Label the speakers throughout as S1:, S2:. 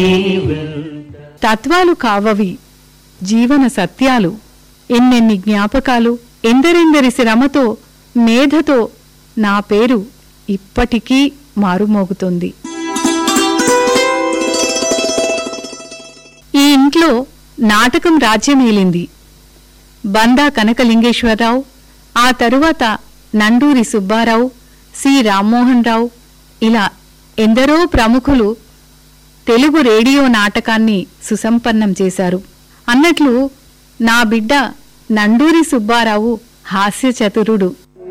S1: తత్వాలు కావవి జీవన సత్యాలు ఎన్నెన్ని జ్ఞాపకాలు ఎందరెందరి శ్రమతో మేధతో నా పేరు ఇప్పటికీ మారుమోగుతుంది ఈ ఇంట్లో నాటకం రాజ్యమేలింది బందా కనకలింగేశ్వరరావు ఆ తరువాత నండూరి సుబ్బారావు సి రామ్మోహన్ రావు ఇలా ఎందరో ప్రముఖులు తెలుగు రేడియో నాటకాన్ని సుసంపన్నం చేశారు అన్నట్లు నా బిడ్డ నండూరి సుబ్బారావు హాస్యచతురుడు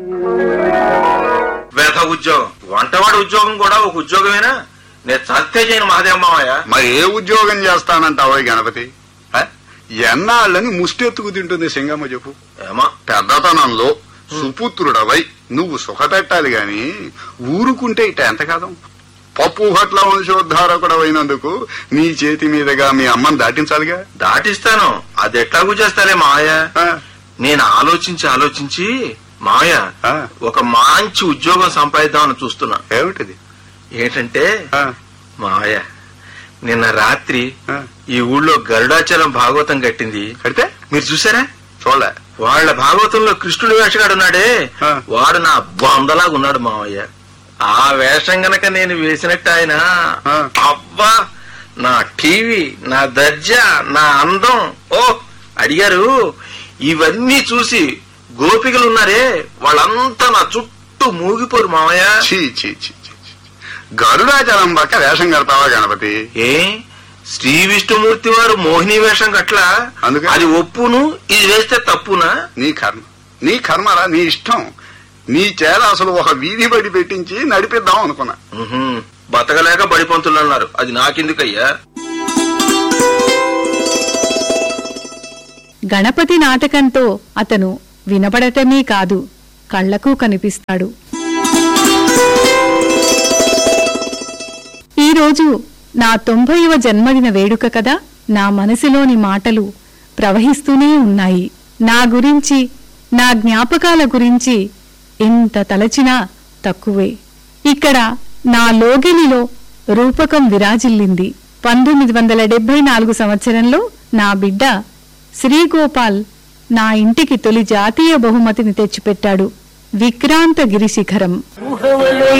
S2: వేధ ఉద్యోగం వంటవాడి ఉద్యోగం కూడా ఒక ఉద్యోగమేనా నేను చస్తే చేయను మహాదేవమ్మయ్య
S3: మరి ఏ ఉద్యోగం చేస్తానంటావో ఈ గణపతి హ? ఎన్నాళ్ళని ముష్టెత్తుకు తింటుంది సింగమ్మ చెప్పు
S2: ఏమా
S3: పెద్దతనంలో సుపుత్రుడవై నువ్వు సుఖపెట్టాలి గాని ఊరుకుంటే ఇట ఎంత కాదం పప్పు హట్ల వంశోద్ధారకుడవైనందుకు నీ చేతి మీదుగా మీ అమ్మని దాటించాలిగా
S2: దాటిస్తాను అది ఎట్లాగూ చేస్తాలే మావయ్య
S3: ఆ,
S2: నేను ఆలోచించి ఆలోచించి మావయ్య
S3: ఆ.
S2: ఒక మంచి ఉద్యోగం సంపాదిద్దామని చూస్తున్నా
S3: ఏమిటిది
S2: ఏంటంటే
S3: ఆ,
S2: మావయ్య నిన్న రాత్రి
S3: ఆ.
S2: ఈ ఊళ్ళో గరుడాచలం భాగవతం కట్టింది
S3: కడితే
S2: మీరు చూసారా
S3: చూడలే
S2: వాళ్ళ భాగవతంలో కృష్ణుడి వేషగాడు ఉన్నాడే
S3: ఆ.
S2: వాడు నా బొందలాగా ఉన్నాడు మావయ్య ఆ వేషం గనక నేను వేసినట్టు ఆయన
S3: ఆ.
S2: అబ్బా నా టీవీ నా దర్జా నా అందం ఓ అడిగారు ఇవన్నీ చూసి గోపికలు ఉన్నారే వాళ్ళంతా నా చుట్టూ మూగిపోరు మావయ్య
S3: చీ చీ చీ చీ చీ. గరుడాచలం పక్క వేషం కడతావా గణపతి
S2: ఏ శ్రీ విష్ణుమూర్తి వారు మోహిని వేషం కట్లా
S3: అందుకే?
S2: అది ఒప్పును ఇది వేస్తే తప్పునా
S3: నీ కర్మ నీ కర్మరా నీ ఇష్టం నీ చేత అసలు ఒక వీధి బడి పెట్టించి నడిపిద్దాం అనుకున్నా
S2: ఉహుం, బతకలేక బడిపంతులు అన్నారు అది నాకెందుకయ్యా
S1: గణపతి నాటకంతో అతను వినపడటమే కాదు కళ్లకు కనిపిస్తాడు ఈరోజు నా తొంభైవ జన్మదిన వేడుక కదా నా మనసులోని మాటలు ప్రవహిస్తూనే ఉన్నాయి నా గురించి నా జ్ఞాపకాల గురించి ఎంత తలచినా తక్కువే ఇక్కడ నా లోగిలిలో రూపకం విరాజిల్లింది పంతొమ్మిది వందల డెబ్బై నాలుగు సంవత్సరంలో నా బిడ్డ శ్రీగోపాల్ నా ఇంటికి తొలి జాతీయ బహుమతిని తెచ్చిపెట్టాడు విక్రాంత గిరిశిఖరం
S4: ఊహవలే